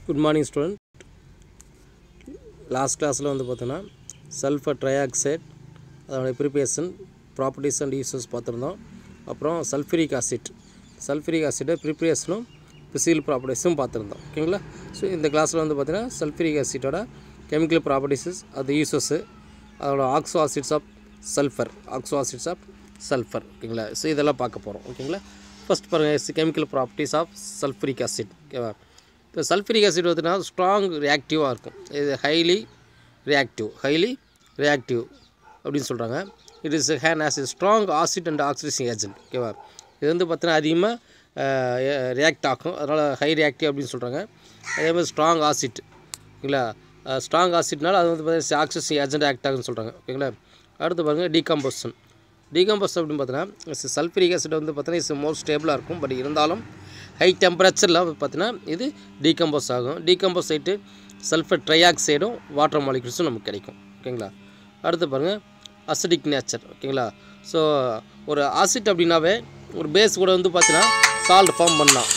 good morning student last கிளாஸில் வந்து பார்த்தோன்னா சல்ஃபர் ட்ரைஆக்சைட் அதோடைய ப்ரிப்பரேஷன் ப்ராப்பர்ட்டிஸ் அண்ட் யூசஸ் பார்த்துருந்தோம் அப்புறம் சல்ஃபரிக் ஆசிட் சல்ஃபரிக் ஆசிட்டை ப்ரிப்பரேஷனும் பிசிக்கல் ப்ராப்பர்ட்டிஸும் பார்த்துருந்தோம் ஓகேங்களா ஸோ இந்த கிளாஸில் வந்து பார்த்தீங்கன்னா சல்ஃபரிக் ஆசிட்டோட கெமிக்கல் ப்ராப்பர்ட்டிஸஸ் அது யூசஸ்ஸு அதோட oxo acids of sulphur oxo acids of sulphur ஓகேங்களா ஸோ இதெல்லாம் பார்க்க போகிறோம் ஓகேங்களா ஃபஸ்ட் பாருங்கள் chemical properties of sulphuric acid ஓகேவா இப்போ சல்ஃபரிக் ஆசிட் பார்த்தீங்கன்னா ஸ்ட்ராங் ரியாக்டிவாக இருக்கும் இது ஹைலி ரியாக்டிவ் ஹைலி ரியாக்டிவ் அப்படின்னு சொல்கிறாங்க it is hen as a strong acid and oxidising agent ஓகேவா இது வந்து பார்த்தீங்கன்னா அதிகமாக ரியாக்ட் ஆகும் அதனால் ஹை ரியாக்டிவ் அப்படின்னு சொல்கிறாங்க அதே மாதிரி ஸ்ட்ராங் ஆசிட் ஓகேங்களா ஸ்ட்ராங் ஆசிட்னால அது வந்து பார்த்தீங்கன்னா ஆக்சிடைசிங் ஏஜென்ட் ஆக்ட் ஆகுன்னு சொல்கிறாங்க ஓகேங்களா அடுத்து பாருங்கள் டீகம்போசன் டீகம்போஸ் அப்படின்னு பார்த்தீங்கன்னா சல்ஃபரிக் ஆசிட் வந்து பார்த்தீங்கன்னா இஸ் மோர் ஸ்டேபிளாக இருக்கும் பட் இருந்தாலும் ஹை டெம்பரேச்சரில் பார்த்தீங்கன்னா இது டீகம்போஸ் ஆகும் டீகம்போஸ் ஆகிட்டு சல்ஃபர் ட்ரைஆக்சைடும் வாட்டர் மாலிகுல்ஸும் நமக்கு கிடைக்கும் ஓகேங்களா அடுத்து பாருங்கள் அசிடிக் நேச்சர் ஓகேங்களா ஸோ ஒரு ஆசிட் அப்படின்னாவே ஒரு பேஸ் கூட வந்து பார்த்தீங்கன்னா சால்ட் ஃபார்ம் பண்ணலாம்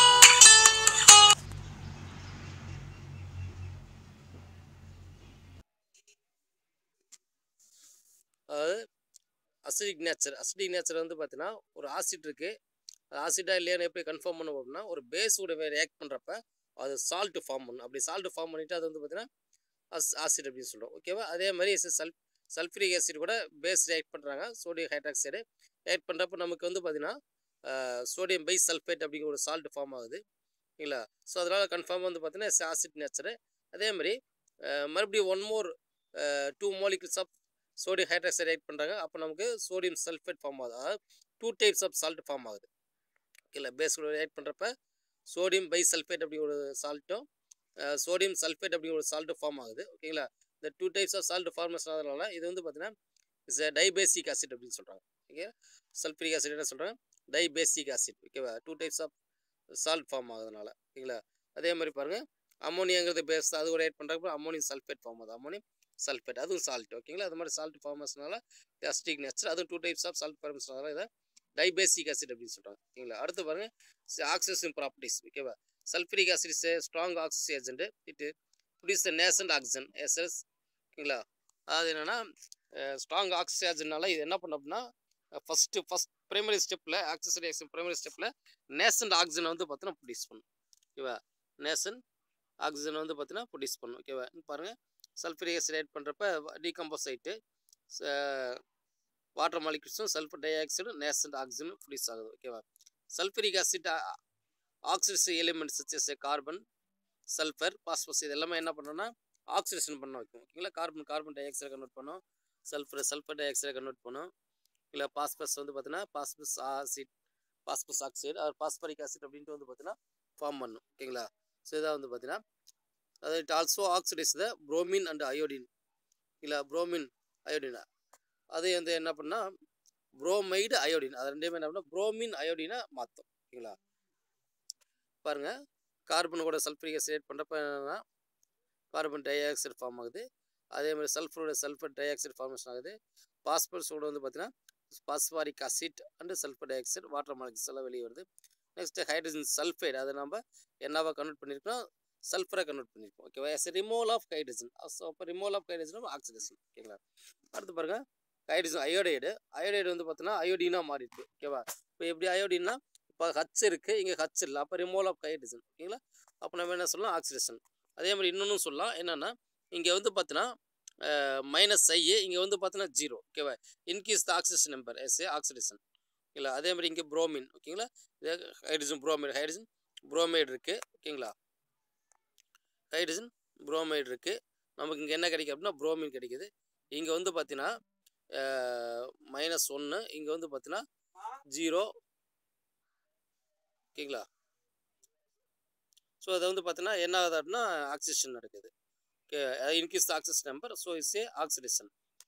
அதாவது அசிடிக் நேச்சர் அசிடிக் நேச்சர் வந்து பார்த்தீங்கன்னா ஒரு ஆசிட் இருக்குது அது ஆசிட்டாக இல்லையான்னு எப்படி கன்ஃபார்ம் பண்ண அப்படின்னா ஒரு பேஸ் கூட ரியாக்ட் பண்ணுறப்ப அது சால்ட் ஃபார்ம் பண்ணும் அப்படி சால்ட் ஃபார்ம் பண்ணிவிட்டு அது வந்து பார்த்தீங்கன்னா அஸ் ஆசிட் அப்படின்னு சொல்கிறோம் ஓகேவா அதே மாதிரி சல் சல்ஃபரிக் ஆசிட் கூட பேஸ் ரியாக்ட் பண்ணுறாங்க சோடியம் ஹைட்ராக்சைடு ரியாக்ட் பண்ணுறப்ப நமக்கு வந்து பார்த்தீங்கன்னா சோடியம் பை சல்ஃபேட் அப்படிங்கிற ஒரு சால்ட் ஃபார்ம் ஆகுது இல்லைங்களா ஸோ அதனால் கன்ஃபார்ம் வந்து பார்த்தீங்கன்னா ஆசிட் நேச்சரு அதே மாதிரி மறுபடியும் one more two molecules of sodium hydroxide react பண்ணுறாங்க அப்போ நமக்கு சோடியம் சல்ஃபேட் ஃபார்ம் ஆகுது அதாவது two types of salt form ஆகுது ஓகேங்களா பேஸ் கூட ரியாக்ட் பண்ணுறப்ப சோடியம் பை சல்ஃபேட் அப்படிங்கிற ஒரு சால்ட்டும் சோடியம் சல்ஃபேட் அப்படிங்கிற ஒரு சால்ட்டு ஃபார்ம் ஆகுது ஓகேங்களா இந்த two types of salt formation ஆகிறதுனால இது வந்து பார்த்தீங்கன்னா இட்ஸ் டைபேசிக் ஆசிட் அப்படின்னு சொல்கிறாங்க ஓகே சல்ஃபரிக் ஆசிட் என்ன சொல்கிறாங்க டைபேசிக் ஆசிட் ஓகேவா two types of salt form ஆகுதுனால ஓகேங்களா அதே மாதிரி பாருங்கள் அமோனியாங்கிறது பேஸ் அது கூட ஆட் பண்ணுறப்ப அமோனியம் சல்ஃபேட் ஃபார்ம் ஆகுது அமோனியம் சல்ஃபேட் அதுவும் சால்ட் ஓகேங்களா அது மாதிரி சால்ட் ஃபார்மேஷனால அஸ்டிக் நேச்சர் அதுவும் டூ டைப்ஸ் ஆஃப் சால்ட் ஃபார்மேஷனால இதை டைபேசிக் ஆசிட் அப்படின்னு சொல்கிறாங்க ஓகேங்களா அடுத்து பாருங்கள் ஆக்சிஜன் ப்ராப்பர்ட்டிஸ் ஓகேவா sulphuric acid is strong oxygen agent it produce nascent oxygen எஸ்எஸ் ஓகேங்களா அது என்னென்னா ஸ்ட்ராங் ஆக்சிஜன் ஏஜென்ட்னால இது என்ன பண்ண அப்படின்னா ஃபஸ்ட்டு ஃபஸ்ட் ப்ரைமரி ஸ்டெப்பில் ஆக்சிஜன் ரியாக்ஷன் ப்ரைமரி ஸ்டெப்பில் நேசன்ட் ஆக்சிஜனை வந்து பார்த்தீங்கன்னா ப்ரொடியூஸ் பண்ணும் ஓகேவா நேசன் ஆக்சிஜன் வந்து பார்த்தீங்கன்னா ப்ரொடியூஸ் பண்ணும் ஓகேவா பாருங்கள் சல்ஃபரிக் ஆசிட் ஆட் பண்ணுறப்ப டீகம்போஸ் ஆகிட்டு வாட்டர் மாலிகுல்ஸும் சல்ஃபர் டை ஆக்சைடும் நேசன்ட் ஆக்சிஜனும் ப்ரொடியூஸ் ஆகுது ஓகேவா sulphuric acid oxidise elements such as carbon sulphur phosphorus இது எல்லாமே என்ன பண்ணோம்னா ஆக்சிடேஷன் பண்ண வைக்கும் ஓகேங்களா கார்பன் கார்பன் டை ஆக்சைடை கன்வெர்ட் பண்ணும் சல்ஃபர் சல்ஃபர் டை ஆக்சைடை கன்வெர்ட் பண்ணும் இல்லை பாஸ்பஸ் வந்து பார்த்தீங்கன்னா பாஸ்பஸ் ஆசிட் பாஸ்பஸ் ஆக்சைடு அது பாஸ்பரிக் ஆசிட் அப்படின்ட்டு வந்து பார்த்தீங்கன்னா ஃபார்ம் பண்ணும் ஓகேங்களா ஸோ இதான் வந்து பார்த்தீங்கன்னா அது it also oxidise the bromine and iodine இல்லை புரோமின் அயோடினா அது வந்து என்ன பண்ணால் புரோமைடு அயோடின் அது ரெண்டுமே என்ன பண்ணால் புரோமின் அயோடினை மாற்றும் ஓகேங்களா பாருங்கள் கார்பன் கூட சல்ஃபரிக் ஆசிட் பண்ணுறப்ப என்னென்னா கார்பன் டை ஆக்சைடு ஃபார்ம் ஆகுது அதே மாதிரி சல்ஃபரோட சல்ஃபர் டை ஆக்சைடு ஃபார்மேஷன் ஆகுது பாஸ்பரஸோட வந்து பார்த்தீங்கன்னா phosphoric acid and sulphur dioxide water molecules எல்லாம் வெளியே வருது நெக்ஸ்ட்டு ஹைட்ரஜன் சல்ஃபைடு அதை நம்ம என்னவா கன்வெர்ட் பண்ணியிருக்கோம் சல்ஃபரை கன்வெர்ட் பண்ணியிருக்கோம் ஓகேவா as removal of hydrogen so அப்போ ரிமோல் ஆஃப் ஹைட்ரஜன் ஆக்சிடேஷன் ஓகேங்களா அடுத்து பாருங்கள் ஹைட்ரஜன் அயோடைடு அயோடைடு வந்து பார்த்தீங்கன்னா அயோடினாக மாறிடுது ஓகேவா இப்போ எப்படி அயோடின்னா இப்போ ஹச் இருக்குது இங்கே ஹச் இல்லை அப்போ ரிமோல் ஆஃப் ஹைட்ரஜன் ஓகேங்களா அப்போ நம்ம என்ன சொல்லலாம் ஆக்சிடேஷன் அதே மாதிரி இன்னொன்று சொல்லலாம் என்னென்னா இங்கே வந்து பார்த்தீங்கன்னா மைனஸ் ஐ இங்கே வந்து பார்த்தீங்கன்னா ஜீரோ ஓகேவா increase the oxygen number as a oxidation ஓகேங்களா அதே மாதிரி இங்கே புரோமின் ஓகேங்களா இதே ஹைட்ரஜன் புரோமைடு ஹைட்ரஜன் புரோமைடு இருக்குது ஓகேங்களா ஹைட்ரஜன் புரோமைடு இருக்குது நமக்கு இங்கே என்ன கிடைக்கும் அப்படின்னா புரோமின் கிடைக்குது இங்கே வந்து பார்த்தீங்கன்னா மைனஸ் ஒன்று இங்கே வந்து பார்த்தீங்கன்னா ஜீரோ ஓகேங்களா ஸோ அதை வந்து பார்த்தீங்கன்னா என்ன ஆகுது அப்படின்னா ஆக்சிஜன் நடக்குது okay increase oxygen number so is a oxidation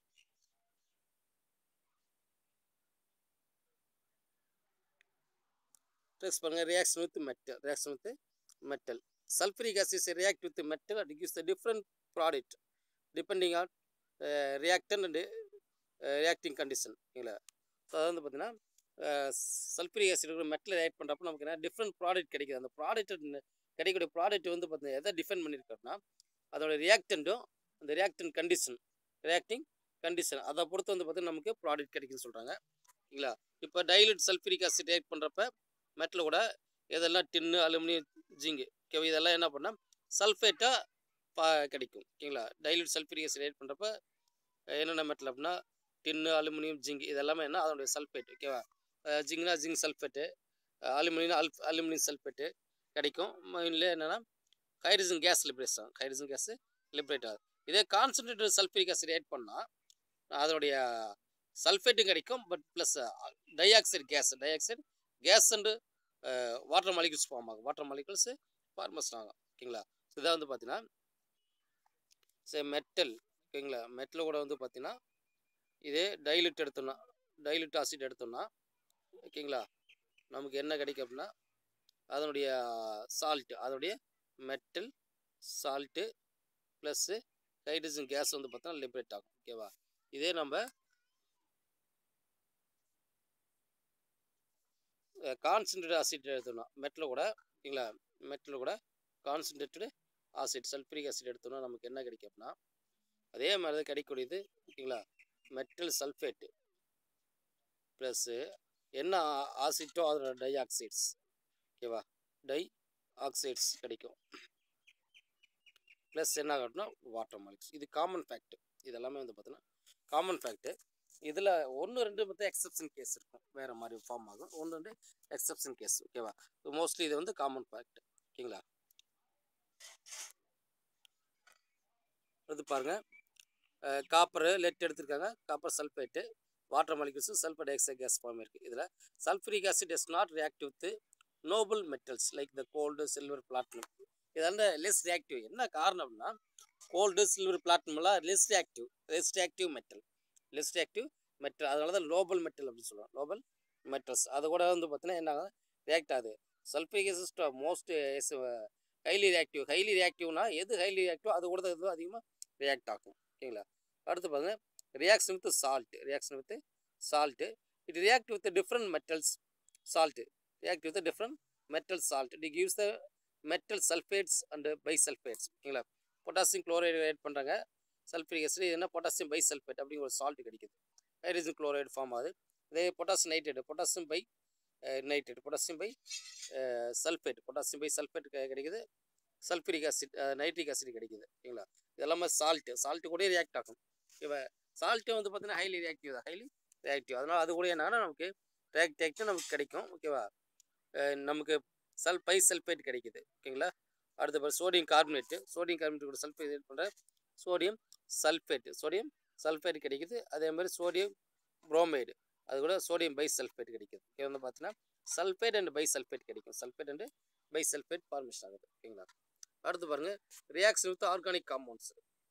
next பாருங்க reaction with metal reaction with metal sulphuric acid react with metal at gives the different product depending on reactant and reacting condition ஓகேங்களா so அது வந்து பார்த்தீங்கன்னா sulphuric acid metal react பண்ணுறப்ப நமக்கு என்ன different product கிடைக்குது அந்த ப்ராடக்ட் கிடைக்கக்கூடிய ப்ராடக்ட் வந்து பார்த்தீங்கன்னா எதை டிஃபைன் பண்ணியிருக்காருன்னா அதோட ரியாக்டண்ட்டும் அந்த ரியாக்டன் கண்டிஷன் ரியாக்டிங் கண்டிஷன் அதை பொறுத்து வந்து பார்த்தீங்கன்னா நமக்கு ப்ராடக்ட் கிடைக்குன்னு சொல்கிறாங்க சரிங்களா இப்போ டைலூட் சல்ஃபரிக் ஆசிட் ரியாக்ட் பண்ணுறப்ப மெட்டல் கூட இதெல்லாம் டின்னு அலுமினியம் ஜிங்கு ஓகே இதெல்லாம் என்ன பண்ணால் சல்ஃபேட்டாக பா கிடைக்கும் ஓகேங்களா டைலூட் சல்ஃபரிக் ஆசிட் ரியாக்ட் பண்ணுறப்ப என்னென்ன மெட்டல் அப்படின்னா டின்னு அலுமினியம் ஜிங்க் இதெல்லாமே என்ன அதனுடைய சல்ஃபேட் ஓகேவா ஜிங்க்னா ஜிங்க் சல்ஃபேட்டு அலுமினியம் அல் அலுமினியம் சல்ஃபேட்டு கிடைக்கும் மெயின்ல என்னென்னா ஹைட்ரஜன் கேஸ் லிபரேட் ஆகும் ஹைட்ரஜன் கேஸ் லிபரேட் ஆகுது இதே கான்சன்ட்ரேட்டட் சல்ஃபரிக் ஆசிட் ஆட் பண்ணால் அதனுடைய சல்ஃபேட்டும் கிடைக்கும் but plus dioxide gas dioxide gas and water molecules form ஆகும் வாட்டர் மாலிகுல்ஸ் ஃபார்மஸ் ஆகும் ஓகேங்களா இதான் வந்து பார்த்தீங்கன்னா சரி மெட்டல் ஓகேங்களா மெட்டல் கூட வந்து பார்த்தீங்கன்னா இதே டைலூட் எடுத்தோம்னா டைலூட் ஆசிட் எடுத்தோம்னா ஓகேங்களா நமக்கு என்ன கிடைக்கும் அப்படின்னா அதனுடைய சால்ட்டு அதனுடைய metal salt plus hydrogen gas வந்து பார்த்தோன்னா லிபரேட் ஆகும் ஓகேவா இதே நம்ம கான்சன்ட்ரேட் ஆசிட் எடுத்தோம்னா மெட்டில் கூட ஓகேங்களா மெட்டில் கூட கான்சன்ட்ரேட்டடு ஆசிட் சல்ஃபரிக் ஆசிட் எடுத்தோம்னா நமக்கு என்ன கிடைக்கும் அப்படின்னா அதே மாதிரி தான் கிடைக்கக்கூடியது ஓகேங்களா மெட்டல் சல்ஃபேட்டு ப்ளஸ்ஸு என்ன ஆசிட்டோ அதோட டை ஆக்சைட்ஸ் ஓகேவா டை ஆக்சைட்ஸ் கிடைக்கும் ப்ளஸ் என்ன ஆகட்டும்னா வாட்டர் மாலிக்ஸ் இது காமன் ஃபேக்ட் இதெல்லாமே வந்து பார்த்தீங்கன்னா காமன் ஃபேக்ட்டு இதில் ஒன்று ரெண்டு பார்த்தா எக்ஸப்ஷன் கேஸ் இருக்கும் வேறு மாதிரி ஃபார்ம் ஆகும் ஒன்று ரெண்டு எக்ஸப்ஷன் கேஸ் ஓகேவா மோஸ்ட்லி இது வந்து காமன் ஃபேக்ட் ஓகேங்களா அது பாருங்கள் காப்பரு லெட் எடுத்திருக்காங்க copper sulphate water molecules sulphur dioxide gas form இருக்குது இதில் sulphuric acid is not reactive with noble metals like the gold silver platinum இதெல்லாம் லெஸ் ரியாக்டிவ் என்ன காரணம் அப்படின்னா கோல்டு சில்வர் பிளாட்டினம்லாம் less reactive less reactive metal less reactive metal அதனால தான் லோபல் metal அப்படின்னு சொல்லுவோம் லோபல் மெட்டல்ஸ் அது கூட வந்து பார்த்தீங்கன்னா என்ன ரியாக்ட் ஆகுது sulphuric acid most highly reactive highly ரியாக்டிவ்னா எது ஹைலி ரியாக்டிவ் அது கூட தான் அதிகமாக ரியாக்ட் ஆகும் ஓகேங்களா அடுத்து பாருங்க reaction with salt reaction with salt it react with different metals salt react with different metal salt it gives the metal sulphates and bisulphates ஓகேங்களா பொட்டாசியம் குளோரைடு ஆட் பண்ணுறாங்க சல்ஃபரிக் ஆசிட் என்ன potassium bisulphate அப்படிங்கிற ஒரு salt கிடைக்குது hydrogen chloride form ஆகுது இதே potassium nitrate potassium bi nitrate potassium bisulphate potassium bisulphate கிடைக்குது sulphuric acid nitric acid கிடைக்குது ஓகேங்களா இதெல்லாமே சால்ட்டு சால்ட்டு கூட ரியாக்ட் ஆகும் இப்போ சால்ட்டு வந்து பார்த்தீங்கன்னா ஹைலி ரியாக்டிவ் தான் ஹைலி ரியாக்டிவ் அதனால் அது கூட என்னன்னா நமக்கு ரியாக்ட் ஆக்டிவ் நமக்கு கிடைக்கும் ஓகேவா நமக்கு சல் பை சல்ஃபேட் கிடைக்குது ஓகேங்களா அடுத்த பாரு சோடியம் கார்பனேட்டு சோடியம் கார்பனேட் கூட சல்ஃபேட் பண்ணுற சோடியம் சல்ஃபேட் சோடியம் சல்ஃபேட் கிடைக்குது அதே மாதிரி சோடியம் புரோமைடு அது கூட சோடியம் பை சல்ஃபேட் கிடைக்குது இது வந்து பார்த்தீங்கன்னா சல்ஃபேட் அண்ட் பை சல்ஃபேட் கிடைக்கும் sulphate and bisulphate formation ஆகுது ஓகேங்களா அடுத்து பாருங்கள் reaction with organic compounds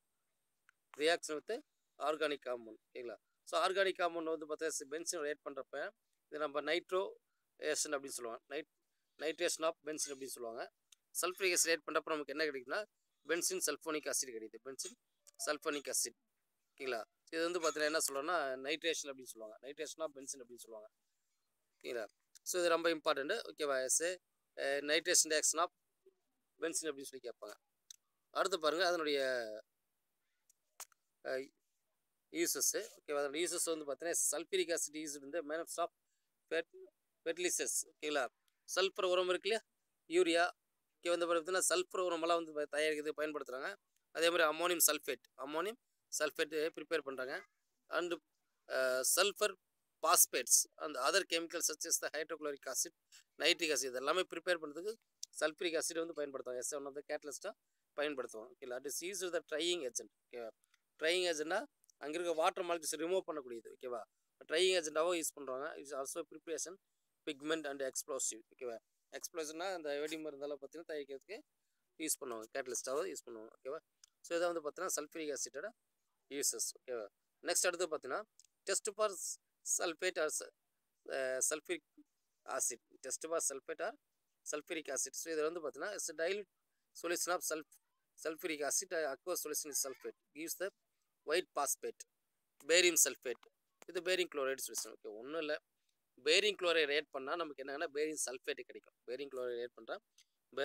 reaction with organic compound ஓகேங்களா ஸோ ஆர்கானிக் காம்பவுண்ட் வந்து பார்த்தா பென்சின் ரேட் பண்ணுறப்ப இது நம்ம நைட்ரோ ஏஷன் அப்படின்னு சொல்லுவாங்க நைட் நைட்ரேஷன் ஆஃப் பென்சின் அப்படின்னு சொல்லுவாங்க சல்ஃபரிக் ஆசிட் ரேட் பண்ணுறப்ப நமக்கு என்ன கிடைக்குன்னா பென்சின் சல்ஃபோனிக் ஆசிட் கிடைக்குது பென்சின் சல்ஃபோனிக் ஆசிட் ஓகேங்களா இது வந்து பார்த்தீங்கன்னா என்ன சொல்லுவாங்கன்னா நைட்ரேஷன் அப்படின்னு சொல்லுவாங்க நைட்ரேஷன் ஆஃப் பென்சின் அப்படின்னு சொல்லுவாங்க ஓகேங்களா ஸோ இது ரொம்ப இம்பார்ட்டண்ட்டு ஓகேவா as nitration reaction of benzene அப்படின்னு சொல்லி கேட்பாங்க அடுத்து பாருங்கள் அதனுடைய யூசஸ்ஸு ஓகேவா அதோட யூசஸ் வந்து பார்த்தீங்கன்னா சல்ஃபரிக் ஆசிட் யூஸ் வந்து மேனப்ஸ் ஆஃப் ஃபெட் ஃபெர்டிலைசர்ஸ் ஓகேங்களா சல்ஃபர் உரம் இருக்கு இல்லையா யூரியா ஓகே வந்து பார்த்தீங்கன்னா சல்ஃபர் உரமெல்லாம் வந்து தயாரிக்கிறது பயன்படுத்துகிறாங்க அதே மாதிரி ammonium sulphate ammonium sulphate prepare பண்ணுறாங்க அண்டு சல்ஃபர் பாஸ்பேட்ஸ் அந்த other chemical such as the hydrochloric acid nitric acid இது எல்லாமே ப்ரிப்பேர் பண்ணுறதுக்கு சல்ஃபரிக் ஆசிட் வந்து பயன்படுத்துவாங்க எஸ் ஒன் ஆஃப் த கேட்டலிஸ்ட்டாக பயன்படுத்துவோம் ஓகேங்களா it is use the drying agent ஓகேவா ட்ரையிங் ஏஜென்ட்னா அங்கே இருக்க வாட்டர் மாலிகல்ஸ் ரிமூவ் பண்ணக்கூடியது ஓகேவா ட்ரையிங் ஏஜென்ட்டாகவும் யூஸ் பண்ணுறாங்க it's also preparation pigment and explosive ஓகேவா எக்ஸ்ப்ளோசிவ்னா அந்த வெடி மருந்தெல்லாம் பார்த்தீங்கன்னா தயாரிக்கிறதுக்கு யூஸ் பண்ணுவாங்க கேட்டலிஸ்ட்டாகவும் யூஸ் பண்ணுவாங்க ஓகேவா ஸோ இதை வந்து பார்த்தீங்கன்னா சல்ஃபரிக் ஆசிட்டோட யூசஸ் ஓகேவா நெக்ஸ்ட் அடுத்து பார்த்தீங்கன்னா test for sulphate or sulphuric acid test for sulphate or sulphuric acid so இதில் வந்து பார்த்தீங்கன்னா இட்ஸ் டைல்யூட் சொல்யூஷன் ஆஃப் சல்ஃப் sulfuric acid uh, aqueous solution is sulfate gives the white phosphate barium sulfate இது barium chloride solution okay ஒன்றும் இல்லை barium chloride add பண்ணால் நமக்கு என்னன்னா பேரியம் சல்ஃபேட் கிடைக்கும் பேரியம் குளோரைடு ஆட் பண்ணுறா பேரியம்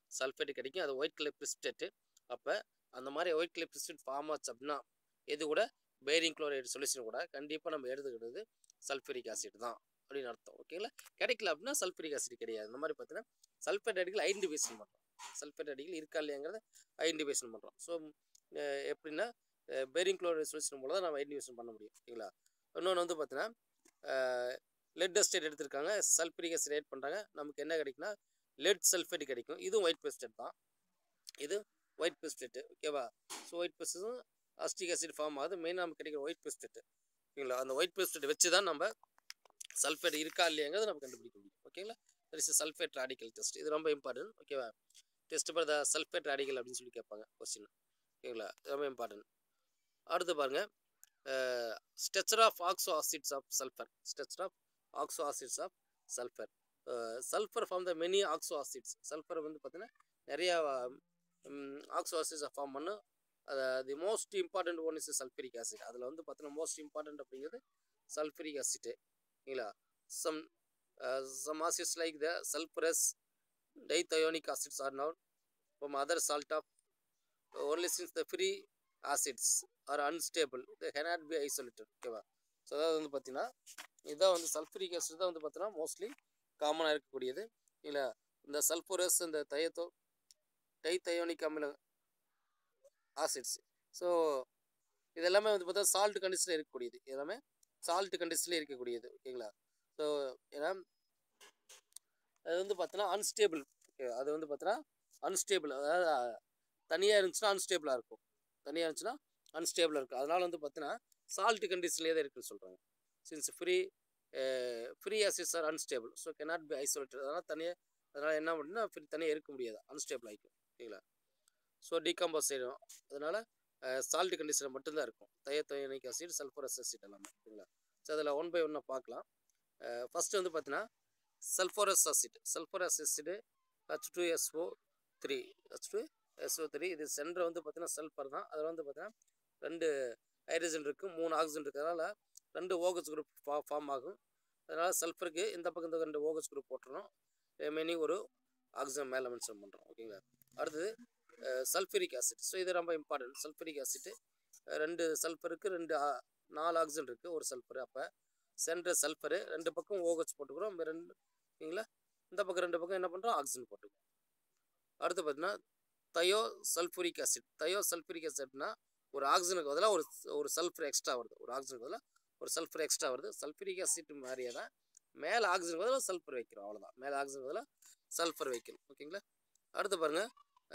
சல்ஃபேட் கிடைக்கும் அது ஒயிட் கலர் பிரிஸ்டேட்டு அப்போ அந்த மாதிரி ஒயிட் கலர் பிரிஸ்டேட் ஃபார்ம் ஆச்சு அப்படின்னா இது கூட பேரிங் குளோரைடு சொல்யூஷன் கூட கண்டிப்பாக நம்ம எடுத்துக்கிறது சல்ஃபரிக் ஆசிட் தான் அப்படின்னு அர்த்தம் ஓகேங்களா கிடைக்கல அப்படின்னா சல்ஃபரிக் ஆசிட் கிடையாது இந்த மாதிரி பார்த்தீங்கன்னா சல்ஃபேட் அடிக்கல் ஐடென்டிஃபிகேஷன் பண்ணுறோம் சல்ஃபேட் அடிக்கல் இருக்கா இல்லையாங்கிறத ஐடென்டிஃபிகேஷன் பண்ணுறோம் ஸோ எப்படின்னா பேரிங் குளோரைடு சொல்யூஷன் மூலம் தான் நம்ம ஐடென்டிஃபிகேஷன் பண்ண முடியும் ஓகேங்களா இன்னொன்று வந்து பார்த்தீங்கன்னா லெட் அஸ்டேட் எடுத்திருக்காங்க சல்ஃபரிக் ஆசிட் ஆட் பண்ணுறாங்க நமக்கு என்ன கிடைக்குன்னா லெட் சல்ஃபேட் கிடைக்கும் இதுவும் ஒயிட் பெஸ்டேட் தான் இது ஒயிட் பெஸ்டேட்டு ஓகேவா ஸோ ஒயிட் பெஸ்டும் அஸ்டிக் ஆசிட் ஃபார்ம் ஆகுது மெயினாக நமக்கு கிடைக்கிற ஒயிட் பெஸ்டேட்டு ஓகேங்களா அந்த ஒயிட் பெஸ்டேட் வச்சு தான் நம்ம சல்ஃபேட் இருக்கா இல்லையாங்கிறத நம்ம கண்டுபிடிக்க முடியும் ஓகேங்களா that is sulphate radical test இது ரொம்ப இம்பார்ட்டன்ட் ஓகேவா test for the sulphate radical அப்படின்னு சொல்லி கேட்பாங்க கொஸ்டின் ஓகேங்களா ரொம்ப இம்பார்ட்டன்ட் அடுத்து பாருங்க structure of oxo acids of sulphur structure of oxo acids of sulphur sulphur form the many oxo acids sulphur வந்து பார்த்தீங்கன்னா நிறையா ஆக்சோ ஆசிட்ஸை ஃபார்ம் பண்ணும் அது the most important one is sulphuric acid அதில் வந்து பார்த்தீங்கன்னா மோஸ்ட் இம்பார்ட்டன்ட் அப்படிங்கிறது சல்ஃபரிக் ஆசிட்டு ஓகேங்களா some some acids like the sulphurous dithionic acids are known from other salt of only since the free acids are unstable the cannot be isolated ஓகேவா so அதாவது வந்து பார்த்தீங்கன்னா இதுதான் வந்து சல்ஃபரிக் ஆசிட் தான் வந்து பார்த்தீங்கன்னா மோஸ்ட்லி காமனாக இருக்கக்கூடியது இல்லை இந்த சல்ஃபரஸ் இந்த தயத்தோ டைத்தயோனிக் அமில ஆசிட்ஸ் ஸோ இதெல்லாமே வந்து பார்த்தா சால்ட் கண்டிஷனில் இருக்கக்கூடியது எல்லாமே சால்ட் கண்டிஷனில் இருக்கக்கூடியது ஓகேங்களா ஸோ ஏன்னா அது வந்து பார்த்தோன்னா அன்ஸ்டேபிள் அது வந்து பார்த்தோன்னா அன்ஸ்டேபிள் அதாவது தனியாக இருந்துச்சுன்னா அன்ஸ்டேபிளாக இருக்கும் தனியாக இருந்துச்சுன்னா அன்ஸ்டேபிளாக இருக்கும் அதனால் வந்து பார்த்தீங்கன்னா சால்ட் கண்டிஷன்லேயே தான் இருக்குன்னு சொல்கிறாங்க since free free acids are unstable so cannot be isolated அதனால் தனியாக அதனால் என்ன பண்ணுன்னா ஃப்ரீ தனியாக இருக்க முடியாது அன்ஸ்டேபிள் ஆகிக்கும் ஓகேங்களா ஸோ டீகம்போஸ் ஆகிடும் அதனால் சால்ட் கண்டிஷனில் மட்டும்தான் இருக்கும் தயத்தயனிக் ஆசிட் சல்ஃபரஸ் ஆசிட் எல்லாமே ஓகேங்களா ஸோ அதில் ஒன் பை ஒன்னாக பார்க்கலாம் ஃபஸ்ட்டு வந்து பார்த்தீங்கன்னா sulphurous acid sulphurous acid H two SO three H two SO three இது சென்டர் வந்து பார்த்தீங்கன்னா சல்ஃபர் தான் அதில் வந்து பார்த்தீங்கன்னா ரெண்டு ஹைட்ரஜன் இருக்குது மூணு ஆக்சிஜன் இருக்குது அதனால் ரெண்டு ஓகஸ் குரூப் ஃபா ஃபார்ம் ஆகும் அதனால் சல்ஃபருக்கு இந்த பக்கம் இந்த ரெண்டு ஓகஸ் குரூப் போட்டுறோம் ரிமைனிங் ஒரு ஆக்சிஜன் மேலே மென்ஷன் பண்ணுறோம் ஓகேங்களா அடுத்தது சல்ஃபரிக் ஆசிட் ஸோ இது ரொம்ப இம்பார்ட்டன்ட் சல்ஃபரிக் ஆசிட்டு ரெண்டு சல்ஃபருக்கு ரெண்டு ஆ- நாலு ஆக்சிஜன் இருக்குது ஒரு சல்ஃபர் அப்போ சென்டர் சல்ஃபரு ரெண்டு பக்கம் ஓகஸ் போட்டுக்கிறோம் இந்த ரெண்டு ஓகேங்களா இந்த பக்கம் ரெண்டு பக்கம் என்ன பண்ணுறோம் ஆக்சிஜன் போட்டுக்கிறோம் அடுத்து பார்த்தீங்கன்னா thio sulphuric acid thio sulphuric ஆசிட்னா ஒரு ஆக்சிஜனுக்கு பதிலாக ஒரு ஒரு சல்ஃபர் எக்ஸ்ட்ரா வருது ஒரு ஆக்சிஜனுக்கு பதிலாக ஒரு சல்ஃபர் எக்ஸ்ட்ரா வருது சல்ஃபரிக் ஆசிட் மாதிரியே தான் மேலே ஆக்சிஜனுக்கு பதிலாக சல்ஃபர் வைக்கிறோம் அவ்வளோதான் மேலே ஆக்சிஜனுக்கு பதிலாக சல்ஃபர் வைக்கணும் ஓகேங்களா அடுத்து பாருங்கள்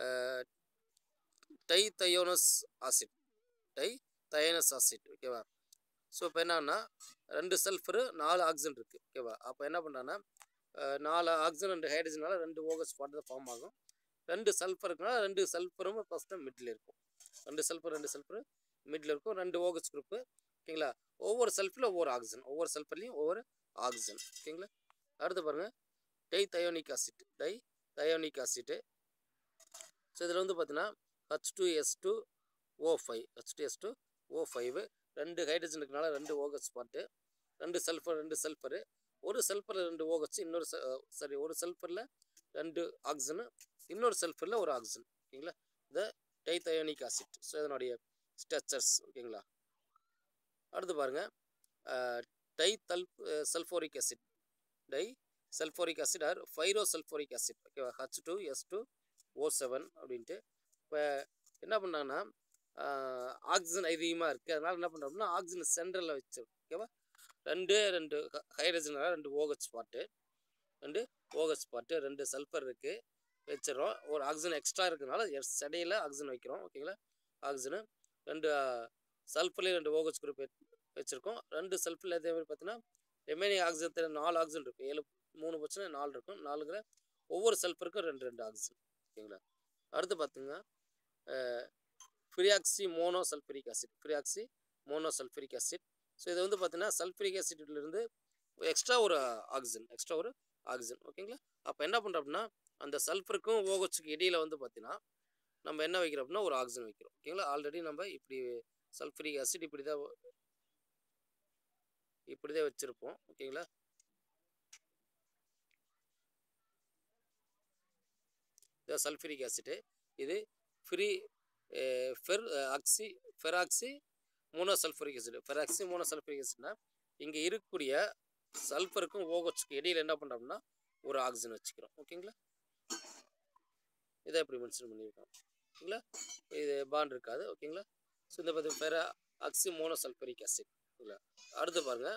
di thionous acid di thionous acid ஓகேவா ஸோ இப்போ என்னன்னா ரெண்டு சல்ஃபரு நாலு ஆக்சிஜன் இருக்குது ஓகேவா அப்போ என்ன பண்ணுறாங்கன்னா நாலு ஆக்சிஜன் ரெண்டு ஹைட்ரஜனால ரெண்டு ஓகஸ் பாட்டு ஃபார்ம் ஆகும் ரெண்டு சல்ஃபர் இருக்குன்னா ரெண்டு சல்ஃபரும் ஃபஸ்ட்டு மிடில் இருக்கும் ரெண்டு சல்ஃபர் ரெண்டு சல்ஃபர் மிடில் இருக்கும் ரெண்டு ஓகஸ் குரூப்பு ஓகேங்களா ஒவ்வொரு சல்ஃபரில் ஒவ்வொரு ஆக்சிஜன் ஒவ்வொரு சல்ஃபர்லேயும் ஒவ்வொரு ஆக்சிஜன் ஓகேங்களா அடுத்து பாருங்கள் di thionic acid di thionic acid so இதில் வந்து பார்த்தீங்கன்னா H two S two O five H two S two O five ரெண்டு ஹைட்ரஜன் இருக்கனால ரெண்டு ஓகஸ் பாட்டு ரெண்டு சல்ஃபர் ரெண்டு சல்ஃபரு ஒரு சல்ஃபரில் ரெண்டு ஓகஸ் இன்னொரு சாரி ஒரு சல்ஃபரில் ரெண்டு ஆக்சிஜனு இன்னொரு சல்ஃபரில் ஒரு ஆக்சிஜன் ஓகேங்களா இந்த டைத்தயோனிக் ஆசிட் ஸோ இதனுடைய ஸ்ட்ரக்சர்ஸ் ஓகேங்களா அடுத்து பாருங்கள் டை தல் sulphuric acid di sulphuric acid or pyro sulphuric acid ஓகேவா H two S two O seven அப்படின்ட்டு இப்போ என்ன பண்ணாங்கன்னா ஆக்சிஜன் அதிகமாக இருக்குது அதனால் என்ன பண்ணுறோம்னா ஆக்சிஜன் சென்டரில் வச்சு ஓகேவா ரெண்டு ரெண்டு ஹைட்ரஜனால ரெண்டு ஓகச் பாட்டு ரெண்டு ஓகச் பாட்டு ரெண்டு சல்ஃபர் இருக்குது வச்சிடறோம் ஒரு ஆக்சிஜன் எக்ஸ்ட்ரா இருக்கனால செடையில் ஆக்சிஜன் வைக்கிறோம் ஓகேங்களா ஆக்சிஜனு ரெண்டு சல்ஃபர்லேயும் ரெண்டு ஓகச் குரூப் வச்சுருக்கோம் ரெண்டு சல்ஃபரில் அதே மாதிரி பார்த்தீங்கன்னா ரிமைனிங் ஆக்சிஜன் நாலு ஆக்சிஜன் இருக்குது ஏழு மூணு பட்சம் நாலு இருக்கும் நாலுங்கிற ஒவ்வொரு சல்ஃபருக்கும் ரெண்டு ரெண்டு ஆக்சிஜன் ஓகேங்களா அடுத்து பார்த்துங்க peroxy mono sulphuric acid peroxy mono sulphuric acid so இது வந்து பார்த்தீங்கன்னா சல்ஃபரிக் ஆசிட்லேருந்து எக்ஸ்ட்ரா ஒரு ஆக்சிஜன் எக்ஸ்ட்ரா ஒரு ஆக்சிஜன் ஓகேங்களா அப்போ என்ன பண்ணுறோம் அப்படின்னா அந்த சல்ஃபருக்கும் ஓகச்சுக்கு இடையில வந்து பார்த்தீங்கன்னா நம்ம என்ன வைக்கிறோம் அப்படின்னா ஒரு ஆக்சிஜன் வைக்கிறோம் ஓகேங்களா ஆல்ரெடி நம்ம இப்படி சல்ஃபரிக் ஆசிட் இப்படி தான் இப்படி தான் வச்சுருப்போம் ஓகேங்களா இது சல்ஃபரிக் ஆசிட்டு இது free per oxy peroxy mono sulphuric acid peroxy mono sulphuric ஆசிட்னா இங்கே இருக்கக்கூடிய சல்ஃபருக்கும் ஓகச்சுக்கும் இடையில என்ன பண்ணுறோம்னா ஒரு ஆக்சிஜன் வச்சுக்கிறோம் ஓகேங்களா இதை இப்படி மென்ஷன் பண்ணியிருக்கோம் ஓகேங்களா இது பாண்ட் இருக்காது ஓகேங்களா ஸோ இந்த பார்த்து peroxy mono sulphuric acid ஓகேங்களா அடுத்து பாருங்கள்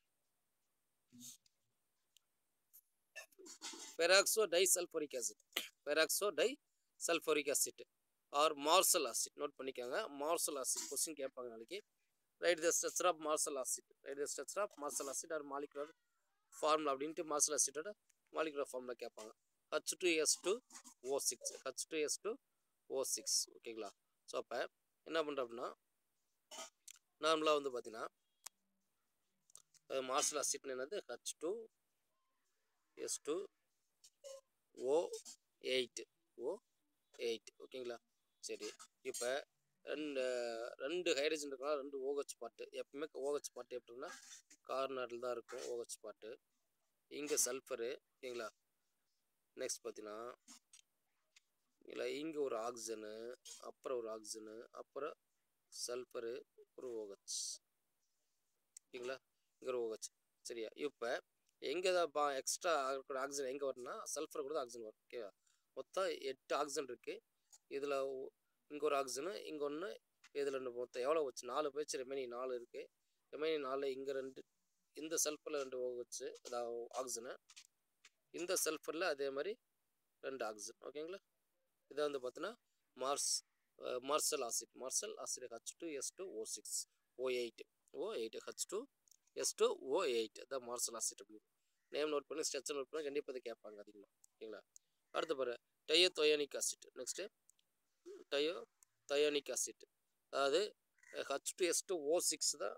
peroxo di sulphuric acid peroxo di sulphuric acid or Marshall acid note பண்ணிக்கோங்க மார்சல் ஆசிட் கொஸ்டின் கேட்பாங்க நாளைக்கு write the structure of Marshall acid write the structure of Marshall acid or molecular formula அப்படின்ட்டு Marshall ஆசிட்டோட molecular formula கேட்பாங்க H two S two O six H two S two O six ஓகேங்களா so அப்போ என்ன பண்ணுறோம் அப்படின்னா நார்மலாக வந்து பார்த்தீங்கன்னா மார்சல் ஆசிட்னு என்னது H two S two O eight O eight ஓகேங்களா சரி இப்போ ரெண்டு ரெண்டு ஹைட்ரஜன் இருக்கலாம் ரெண்டு ஓஹெச் பாட்டு எப்பவுமே ஓஹெச் பாட்டு எப்படின்னா கார்னரில் தான் இருக்கும் ஓஹெச் பாட்டு இங்கே சல்ஃபரு ஓகேங்களா நெக்ஸ்ட் பார்த்தீங்கன்னா இல்லை இங்கே ஒரு ஆக்சிஜனு அப்புறம் ஒரு ஆக்சிஜனு அப்புறம் சல்ஃபரு ஒரு ஓஹெச் ஓகேங்களா இங்கே ஒரு ஓஹெச் சரியா இப்போ எங்கே தான் பா எக்ஸ்ட்ரா இருக்கிற ஆக்சிஜன் எங்கே வரும்னா சல்ஃபர் கூட ஆக்சிஜன் வரும் ஓகேவா மொத்தம் எட்டு ஆக்சிஜன் இருக்குது இதில் இங்கே ஒரு ஆக்சிஜனு இங்கே ஒன்று இதில் ரெண்டு மொத்தம் எவ்வளோ வச்சு நாலு போச்சு ரெமைனிங் நாலு இருக்குது ரெமைனிங் நாலு இங்கே ரெண்டு இந்த சல்ஃபரில் ரெண்டு வச்சு அதாவது ஆக்சிஜனு இந்த சல்ஃபரில் அதே மாதிரி ரெண்டு ஆக்சிஜன் ஓகேங்களா இதை வந்து பார்த்தீங்கன்னா Mars Marshall acid Marshall acid H two S two O six O eight O eight H two S two O eight தான் மார்சல் ஆசிட் அப்படின்னு நேம் நோட் பண்ணி ஸ்ட்ரக்சர் நோட் பண்ணி கண்டிப்பாக இதை கேட்பாங்க அதிகமாக ஓகேங்களா அடுத்து பாரு di thionic acid next di thionic acid அதாவது H two S two O six தான்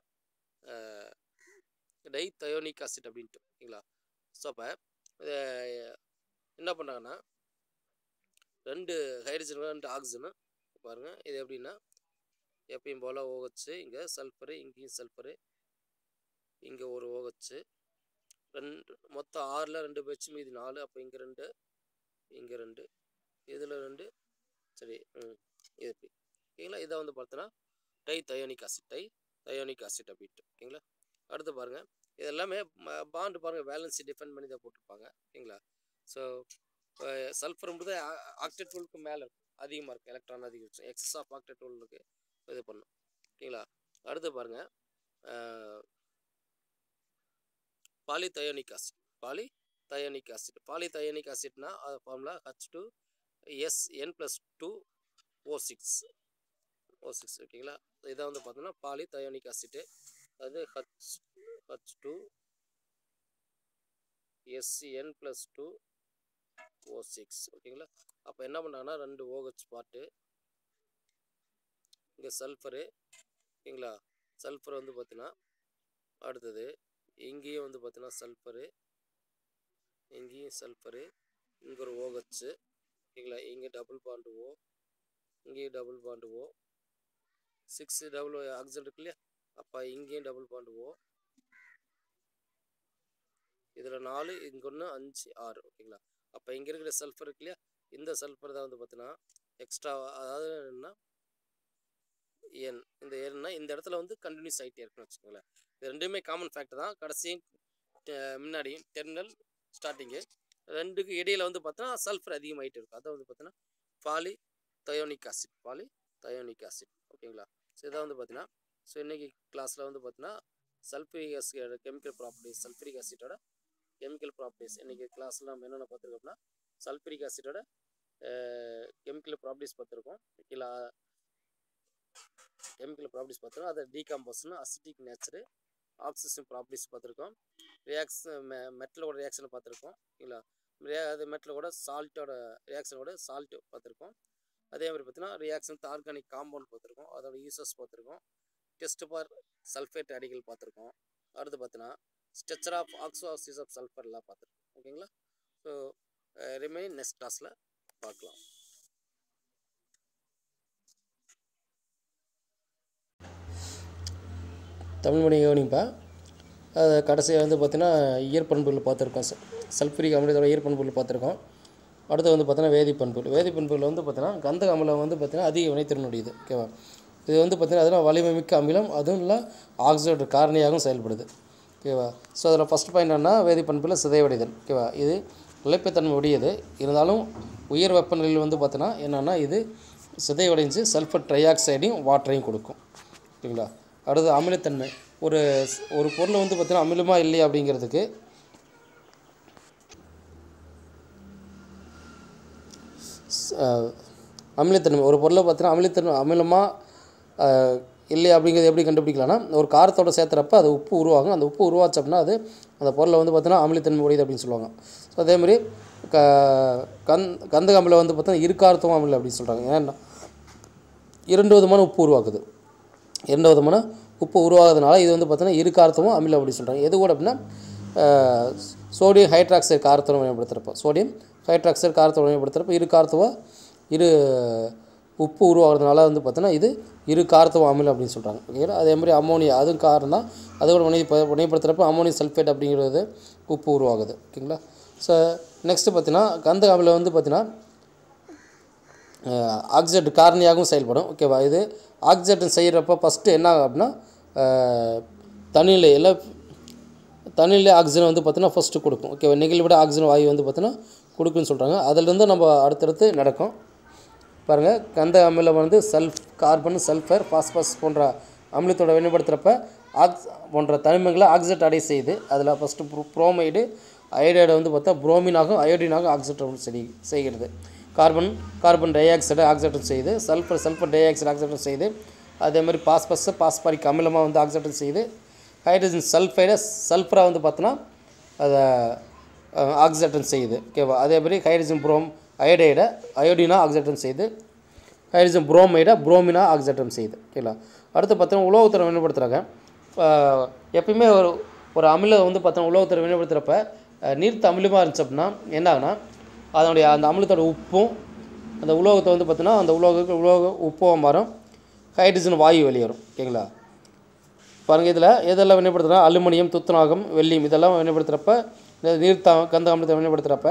டை தயோனிக் ஆசிட் அப்படின்ட்டு ஓகேங்களா ஸோ அப்போ என்ன பண்ணாங்கன்னா ரெண்டு ஹைட்ரஜன் ரெண்டு ஆக்சிஜனு பாருங்கள் இது எப்படின்னா எப்பயும் போல் ஓகச்சு இங்கே சல்ஃபரு இங்கேயும் சல்ஃபரு இங்கே ஒரு ஓகச்சு ரெண்டு மொத்தம் ஆறில் ரெண்டு பேச்சு மீதி நாலு அப்போ இங்கே ரெண்டு இங்கே ரெண்டு இதில் ரெண்டு சரி ம் இது எப்படி ஓகேங்களா இதை வந்து பார்த்தோன்னா di thionic acid di thionic acid அப்படின்ட்டு ஓகேங்களா அடுத்து பாருங்கள் இது எல்லாமே பாண்டு பாருங்கள் வேலன்சி டிஃபெண்ட் பண்ணி தான் போட்டிருப்பாங்க ஓகேங்களா ஸோ சல்ஃபருன்றது ஆக்டேட் டூலுக்கு மேலே இருக்கும் அதிகமாக இருக்கும் எலக்ட்ரான் அதிகம் இருக்கும் எக்ஸஸ் ஆஃப் ஆக்டேட் டூலுக்கு இது பண்ணும் ஓகேங்களா அடுத்து பாருங்கள் polythionic acid poly thionic acid polythionic ஆசிட்னா அது formula H two S n plus two O six O six ஓகேங்களா இதை வந்து பார்த்தோம்னா பாலி தயோனிக் ஆசிட்டு அது H H two S n plus two O six ஓகேங்களா அப்போ என்ன பண்ணாங்கன்னா ரெண்டு ஓஹெச் பாட்டு இங்கே சல்ஃபரு ஓகேங்களா சல்ஃபர் வந்து பார்த்தீங்கன்னா அடுத்தது இங்கேயும் வந்து பார்த்தீங்கன்னா சல்ஃபரு இங்கேயும் சல்ஃபரு இங்கே ஒரு ஓஹெச்சு ஓகேங்களா இங்கே டபுள் பாண்டு ஓ இங்கேயும் double bond O six double oxygen இருக்கு இல்லையா அப்போ இங்கேயும் டபுள் பாண்டு ஓ இதில் நாலு இங்கே ஒன்று அஞ்சு ஆறு ஓகேங்களா அப்போ இங்கே இருக்கிற சல்ஃபர் இருக்கு இல்லையா இந்த சல்ஃபர் தான் வந்து பார்த்தீங்கன்னா எக்ஸ்ட்ரா அதாவது என்னென்னா என் இந்த என்னா இந்த இடத்துல வந்து கண்டினியூஸ் ஆகிட்டே இருக்குன்னு வச்சுக்கோங்களேன் இது ரெண்டுமே காமன் ஃபேக்ட் தான் கடைசி முன்னாடியும் டெர்மினல் ஸ்டார்டிங்கு ரெண்டுக்கு இடையில வந்து பார்த்தோன்னா சல்ஃபர் அதிகமாகிட்டு இருக்கும் அதை வந்து பார்த்தீங்கன்னா poly thionic acid poly thionic acid ஓகேங்களா ஸோ இதை வந்து பார்த்தீங்கன்னா ஸோ இன்றைக்கி கிளாஸில் வந்து பார்த்தீங்கன்னா sulphuric acid chemical properties sulphuric ஆசிட்டோட கெமிக்கல் ப்ராப்பர்ட்டிஸ் இன்றைக்கி கிளாஸில் நம்ம என்னென்ன பார்த்துருக்கோம்னா சல்ஃபரிக் ஆசிட்டோட கெமிக்கல் ப்ராப்பர்ட்டிஸ் பார்த்துருக்கோம் இல்லை கெமிக்கல் ப்ராப்பர்ட்டிஸ் பார்த்துருக்கோம் அதை டீகாம்போஸ்னு அசிட்டிக் நேச்சரு ஆக்சிஜன் ப்ராப்பர்ட்டிஸ் பார்த்துருக்கோம் ரியாக்ஷன் மெ மெட்டலோட ரியாக்ஷனை பார்த்துருக்கோம் இல்லை அது மெட்டலோட சால்ட்டோட ரியாக்ஷனோட சால்ட்டு பார்த்துருக்கோம் அதே மாதிரி பார்த்தீங்கன்னா ரியாக்ஷன் ஆர்கானிக் காம்பவுண்ட் பார்த்துருக்கோம் அதோட யூசஸ் பார்த்துருக்கோம் டெஸ்ட் ஃபார் சல்ஃபேட் அடிகள் பார்த்துருக்கோம் அடுத்து பார்த்தீங்கன்னா ஸ்ட்ரக்சர் ஆஃப் ஆக்சோசிஸ் ஆஃப் சல்ஃபர்லாம் பார்த்துருக்கோம் ஓகேங்களா ஸோ ரிமைன் நெக்ஸ்ட் கிளாஸில் பார்க்கலாம் தமிழ் மொழி கவனிப்பா அது கடைசியாக வந்து பார்த்தீங்கன்னா இயற்பண்புகள் பார்த்துருக்கோம் சல்ஃபரிக் அமிலத்தோட இயற்பண்புகள் பார்த்துருக்கோம் அடுத்து வந்து பார்த்தீங்கன்னா வேதிப்பண்புகள் வேதிப்பண்புகள் வந்து பார்த்தீங்கன்னா கந்தக அமிலம் வந்து பார்த்தீங்கன்னா அதிக வினைத்திறன் உடையது ஓகேவா இது வந்து பார்த்தீங்கன்னா அதெல்லாம் வலிமை மிக்க அமிலம் அதுவும் இல்லை ஆக்சிடேட்டர் காரணியாகவும் செயல்படுது ஓகேவா ஸோ அதில் ஃபஸ்ட் பாயிண்ட் என்ன வேதிப்பண்பில் சிதைவடைதல் ஓகேவா இது நிலைப்புத்தன்மை உடையது இருந்தாலும் உயர் வெப்பநிலையில் வந்து பார்த்தீங்கன்னா என்னென்னா இது சிதைவடைஞ்சு சல்ஃபர் ட்ரை ஆக்சைடையும் வாட்டரையும் கொடுக்கும் ஓகேங்களா அடுத்து அமிலத்தன்மை ஒரு ஒரு பொருள் வந்து பார்த்தீங்கன்னா அமிலமாக இல்லையா அப்படிங்கிறதுக்கு அஹ், அமிலத்தன்மை ஒரு பொருளை பார்த்தீங்கன்னா அமிலத்தன்மை அமிலமாக இல்லை அப்படிங்கிறது எப்படி கண்டுபிடிக்கலாம்னா ஒரு காரத்தோட சேர்த்துறப்ப அது உப்பு உருவாகும் அந்த உப்பு உருவாச்சு அப்படின்னா அது அந்த பொருளை வந்து பார்த்தீங்கன்னா அமிலத்தன்மை உடையது அப்படின்னு சொல்லுவாங்க ஸோ அதேமாதிரி க கந் கந்தக அமிலம் வந்து பார்த்தீங்கன்னா இருக்காரத்துவம் அமிலம் அப்படின்னு சொல்கிறாங்க ஏன்னா இரண்டு விதமான உப்பு உருவாக்குது இரண்டு விதமான உப்பு உருவாகிறதுனால இது வந்து பார்த்தீங்கன்னா இரு காரத்துவம் அமிலம் அப்படின்னு சொல்கிறாங்க எது கூட அப்படின்னா அஹ், சோடியம் ஹைட்ராக்சைடு காரத்துவம் வினைப்படுத்துகிறப்ப சோடியம் ஹைட்ராக்சைடு காரத்துவம் வினைப்படுத்துகிறப்ப இரு காரத்துவ இரு உப்பு உருவாகிறதுனால வந்து பார்த்தீங்கன்னா இது இரு காரத்துவ அமிலம் அப்படின்னு சொல்கிறாங்க ஓகேங்களா அதே மாதிரி அம்மோனியா அதுவும் காரம் தான் அதோட வினை வினைப்படுத்துகிறப்ப அம்மோனியம் சல்ஃபேட் அப்படிங்கிறது உப்பு உருவாகுது ஓகேங்களா ஸோ நெக்ஸ்ட்டு பார்த்தீங்கன்னா கந்தக அமிலம் வந்து பார்த்தீங்கன்னா ஆக்சிஜன் காரணியாகவும் செயல்படும் ஓகேவா இது ஆக்சிஜன் செய்கிறப்ப ஃபஸ்ட்டு என்ன ஆகும் அப்படின்னா அஹ், தண்ணியில் எல்லாம் தண்ணியில் ஆக்சிஜன் வந்து பார்த்தீங்கன்னா ஃபஸ்ட்டு கொடுக்கும் ஓகேவா நெகிழ் விட ஆக்சிஜன் வாயு வந்து பார்த்தீங்கன்னா கொடுக்குன்னு சொல்கிறாங்க அதிலிருந்து நம்ம அடுத்தடுத்து நடக்கும் பாருங்கள் கந்த அமிலம் வந்து சல்ஃப் கார்பன் சல்ஃபர் பாஸ்பஸ் போன்ற அமிலத்தோட வினைப்படுத்துகிறப்ப ஆக்ஸ் போன்ற தனிமங்களை ஆக்சிஜன் அடை செய்யுது அதில் ஃபஸ்ட்டு ப்ரோ புரோமைடு அயோடைடு வந்து பார்த்தா புரோமினாகும் அயோடினாகும் ஆக்சிஜன் செய் செய்கிறது carbon carbon dioxide oxygen செய்யுது sulphur sulphur dioxide oxygen செய்யுது அதே மாதிரி பாஸ்பஸ் பாஸ்பாரிக் அமிலமாக வந்து ஆக்சிஜன் செய்யுது ஹைட்ரஜன் சல்ஃபைடை சல்ஃபராக வந்து பார்த்தோன்னா அதை ஆக்சிஜன் செய்யுது ஓகேவா அதே மாதிரி ஹைட்ரஜன் புரோம் அயோடைடை அயோடினா ஆக்சிஜன் செய்யுது ஹைட்ரஜன் புரோமைடை புரோமினா ஆக்சிஜன் செய்யுது ஓகேங்களா அடுத்து பார்த்தீங்கன்னா உலோகத்தரை வினைப்படுத்துகிறாங்க எப்பயுமே ஒரு ஒரு அமிலம் வந்து பார்த்தோன்னா உலோகத்தரை வினைப்படுத்துகிறப்ப அஹ், நீர்த்த அமிலமாக இருந்துச்சு அப்படின்னா என்ன ஆகுனா அதனுடைய அந்த அமிலத்தோட உப்பும் அந்த உலோகத்தை வந்து பார்த்தோன்னா அந்த உலோக உலோக உப்பாக மாறும் ஹைட்ரஜன் வாயு வெளியேறும் ஓகேங்களா பாருங்கள் இதில் எதெல்லாம் வினைப்படுத்துகிறா அலுமினியம் துத்தநாகம் வெள்ளியம் இதெல்லாம் வினைப்படுத்துகிறப்ப இந்த நீர்த்தா கந்த அமிலத்தை வினைப்படுத்துகிறப்ப